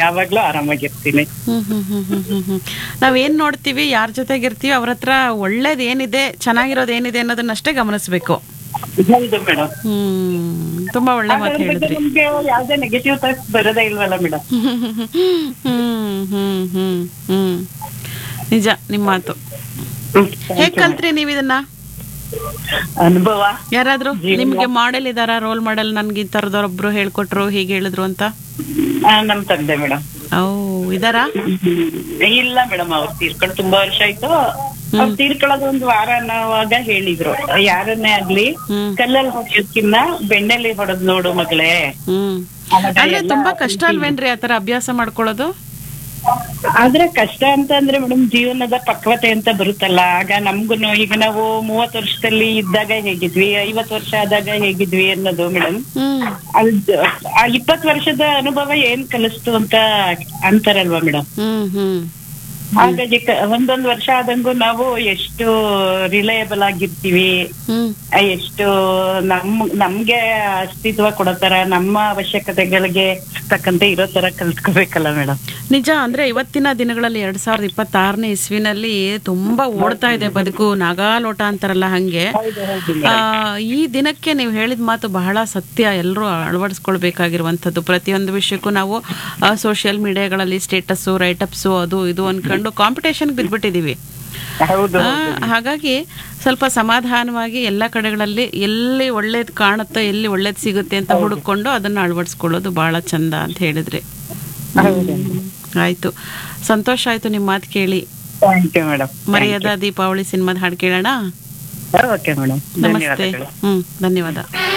ಯಾವಾಗ್ಲೂ ಆರಾಮಾಗಿರ್ತೀನಿ ಹ್ಮ್ ಹ್ಮ್ ಹ್ಮ್ ಹ್ಮ್ ಹ್ಮ್ ಹ್ಮ್ ನಾವೇನ್ ನೋಡ್ತೀವಿ ಯಾರ ಜೊತೆಗಿರ್ತೀವಿ ಅವ್ರ ಹತ್ರ ಒಳ್ಳೇದ್ ಏನಿದೆ ಚೆನ್ನಾಗಿರೋದ್ ಏನಿದೆ ಅನ್ನೋದನ್ನಷ್ಟೇ ಗಮನಿಸ್ಬೇಕು ಹೌದು ಮೇಡಮ್ ಹ್ಮ್ ತುಂಬಾ ಒಳ್ಳೆ ಮಾತು ಹೇಳಿದ್ರಿ ನಮ್ಗೆ ಯಾವ್ದೇ ನೆಗೆಟಿವ್ ಥಾಟ್ಸ್ ಬರೋದೇ ಇಲ್ವಲ್ಲ ಮೇಡಮ್ ಹ್ಮ್ ಹ್ಮ್ ಹ್ಮ್ ಹ್ಮ್ ನಿಜ ನಿಮ್ ಮಾತು ಹೇಗ್ ಕಲ್ತ್ರಿ ನೀವ್ ಇದನ್ನ ಅನುಭವ ಯಾರಾದ್ರೂ ನಿಮ್ಗೆ ಮಾಡೆಲ್ ಇದಾರ ರೋಲ್ ಮಾಡೆಲ್ ನನ್ಗೆ ಈ ತರದವ್ರೊಬ್ರು ಹೇಳ್ಕೊಟ್ರು ಹೀಗೆ ಹೇಳಿದ್ರು ಅಂತ ಆ, ನಮ್ ತಂದೆ ಮೇಡಮ್ ಓ ಇದಾರಾ ಇಲ್ಲ ಮೇಡಮ್ ಅವ್ರು ತೀರ್ಕೊಂಡು ತುಂಬಾ ವರ್ಷ ಆಯ್ತು ಅವ್ರು ತೀರ್ಕೊಳ್ಳೋದು ಒಂದು ವಾರ ಅನ್ನೋವಾಗ ಹೇಳಿದ್ರು ಯಾರನ್ನೇ ಆಗ್ಲಿ ಹ್ಮ್. ಕಲ್ಲಲ್ಲಿ ಹೊಡೆಯೋದ್ಕಿನ್ನ ಬೆಣ್ಣೆಲಿ ಹೊಡೆದ್ ನೋಡು ಮಗಳೇ ಹ್ಮ್ ಅವಾಗ ಅಂದ್ರೆ ಎಲ್ಲ ತುಂಬಾ ಕಷ್ಟ ಅಲ್ವೇನ್ರಿ ಆತರ ಅಭ್ಯಾಸ ಮಾಡ್ಕೊಳ್ಳೋದು ಆದ್ರೆ ಕಷ್ಟ ಅಂತ ಅಂದ್ರೆ ಮೇಡಮ್ ಜೀವನದ ಪಕ್ವತೆ ಅಂತ ಬರುತ್ತಲ್ಲ ಆಗ ನಮ್ಗುನು ಈಗ ನಾವು ಮೂವತ್ ವರ್ಷದಲ್ಲಿ ಇದ್ದಾಗ ಹೇಗಿದ್ವಿ ಐವತ್ ವರ್ಷ ಆದಾಗ ಹೇಗಿದ್ವಿ ಅನ್ನೋದು ಮೇಡಮ್ ಹ್ಮ್ ಅದು ಆ ಇಪ್ಪತ್ ವರ್ಷದ ಅನುಭವ ಏನ್ ಕಲಿಸ್ತು ಅಂತ ಅಂತಾರಲ್ವಾ ಮೇಡಮ್ ಹ್ಮ್ ಹ್ಮ್ ಹಾಗಾಗಿ ಕ- ಒಂದೊಂದ್ ವರ್ಷ ಆದಂಗೂ ನಾವು ಎಷ್ಟು ರಿಲಯಬಲ್ ಆಗಿರ್ತೀವಿ ಹ್ಮ್ ಆ, ಎಷ್ಟು ನಮ್ ನಮ್ಗೆ ಅಸ್ತಿತ್ವ ಕೊಡೋ ತರ ನಮ್ಮ ಅವಶ್ಯಕತೆಗಳಿಗೆ ತಕ್ಕಂತೆ ಇರೋ ತರ ಕಲ್ತ್ಕೋಬೇಕಲ್ಲ ಮೇಡಮ್ ನಿಜ ಅಂದ್ರೆ ಇವತ್ತಿನ ದಿನಗಳಲ್ಲಿ ಎರಡ್ ಸಾವಿರದ ಇಪ್ಪತ್ತಾರನೇ ಇಸ್ವಿನಲ್ಲಿ ತುಂಬಾ ಓಡ್ತಾ ಇದೆ ಬದುಕು ನಾಗಾಲೋಟ ಅಂತಾರಲ್ಲ ಹಂಗೆ ಆ, ಈ ದಿನಕ್ಕೆ ನೀವು ಹೇಳಿದ ಮಾತು ಬಹಳ ಸತ್ಯ ಎಲ್ಲರೂ ಅಳವಡಿಸ್ಕೊಳ್ಬೇಕಾಗಿರುವಂಥದ್ದು ಪ್ರತಿಯೊಂದು ವಿಷಯಕ್ಕೂ ನಾವು ಸೋಷಿಯಲ್ ಮೀಡಿಯಾಗಳಲ್ಲಿ ಸ್ಟೇಟಸ್ಸು ರೈಟಪ್ಸು ಅದು ಇದು ಅನ್ಕೊಂಡು ಕಾಂಪಿಟೇಷನ್ ಬಿದ್ಬಿಟ್ಟಿದೀವಿ ಹೌದು ಆ, ಹಾಗಾಗಿ ಸ್ವಲ್ಪ ಸಮಾಧಾನವಾಗಿ ಎಲ್ಲ ಕಡೆಗಳಲ್ಲಿ ಎಲ್ಲಿ ಒಳ್ಳೇದು ಕಾಣುತ್ತೋ ಎಲ್ಲಿ ಒಳ್ಳೇದು ಸಿಗುತ್ತೆ ಅಂತ ಹುಡುಕೊಂಡು ಅದನ್ನ ಅಳವಡಿಸ್ಕೊಳ್ಳೋದು ಬಹಳ ಚಂದ ಅಂತ ಹೇಳಿದ್ರಿ ಹ್ಮ್. ಆಯ್ತು ಸಂತೋಷ ಆಯ್ತು ನಿಮ್ಮ ಮಾತು ಕೇಳಿ thank you madam Maryada Deepavali ಸಿನಿಮಾದ ಹಾಡು ಕೇಳೋಣ ಓಕೆ ಮೇಡಮ್ ನಮಸ್ತೆ ಧನ್ಯವಾದಗಳು ಹ್ಮ್ ಧನ್ಯವಾದ